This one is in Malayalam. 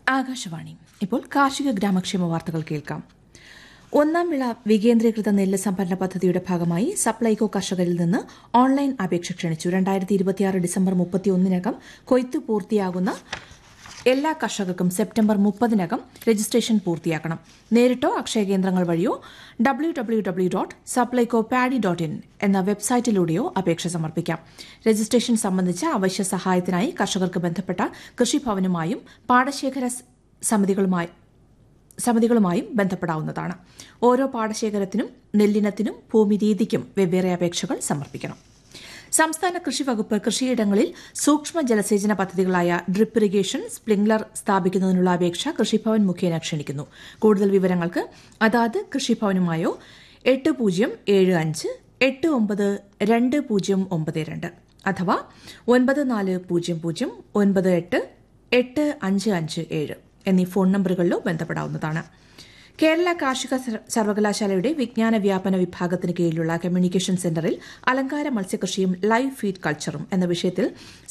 ആകാശവാണി ഇപ്പോൾ കാർഷിക ഗ്രാമക്ഷേമ വാർത്തകൾ കേൾക്കാം ഒന്നാം വിള വികേന്ദ്രീകൃത നെല്ല് സംഭരണ പദ്ധതിയുടെ ഭാഗമായി സപ്ലൈകോ കർഷകരിൽ നിന്ന് ഓൺലൈൻ അപേക്ഷ ക്ഷണിച്ചു രണ്ടായിരത്തി ഇരുപത്തിയാറ് ഡിസംബർ മുപ്പത്തിയൊന്നിനകം കൊയ്ത്ത് പൂർത്തിയാകുന്ന എല്ലാ കർഷകർക്കും സെപ്റ്റംബർ മുപ്പതിനകം രജിസ്ട്രേഷൻ പൂർത്തിയാക്കണം നേരിട്ടോ അക്ഷയ കേന്ദ്രങ്ങൾ വഴിയോ W W W dot Supplyco paddy dot in എന്ന വെബ്സൈറ്റിലൂടെയോ അപേക്ഷ സമർപ്പിക്കാം രജിസ്ട്രേഷൻ സംബന്ധിച്ച അവശ്യ സഹായത്തിനായി കർഷകർക്ക് ബന്ധപ്പെട്ട കൃഷിഭവനുമായും പാടശേഖര സമിതികളുമായി സമിതികളുമായും ബന്ധപ്പെടാവുന്നതാണ് ഓരോ പാടശേഖരത്തിനും നെല്ലിനത്തിനും ഭൂമി രീതിക്കും വെവ്വേറെ അപേക്ഷകൾ സമർപ്പിക്കണം സംസ്ഥാന കൃഷി വകുപ്പ് കൃഷിയിടങ്ങളിൽ സൂക്ഷ്മ ജലസേചന പദ്ധതികളായ ഡ്രിപ്പ് ഇറിഗേഷൻ സ്പ്രിംഗ്ലർ സ്ഥാപിക്കുന്നതിനുള്ള അപേക്ഷ കൃഷിഭവൻ മുഖേന ക്ഷണിക്കുന്നു കൂടുതൽ വിവരങ്ങൾക്ക് അതാത് കൃഷിഭവനുമായോ എട്ട് പൂജ്യം ഏഴ് അഞ്ച് എട്ട് ഒമ്പത് രണ്ട് പൂജ്യം ഒമ്പത് രണ്ട് അഥവാ ഒൻപത് നാല് പൂജ്യം പൂജ്യം ഒൻപത് എട്ട് എട്ട് അഞ്ച് അഞ്ച് ഏഴ് എന്നീ ഫോൺ നമ്പറുകളിലോ ബന്ധപ്പെടാവുന്നതാണ് കേരള കാർഷിക സർവകലാശാലയുടെ വിജ്ഞാന വ്യാപന വിഭാഗത്തിന് കീഴിലുള്ള കമ്മ്യൂണിക്കേഷൻ സെന്ററിൽ അലങ്കാര മത്സ്യകൃഷിയും ലൈവ് ഫീഡ് കൾച്ചറും എന്ന വിഷയത്തിൽ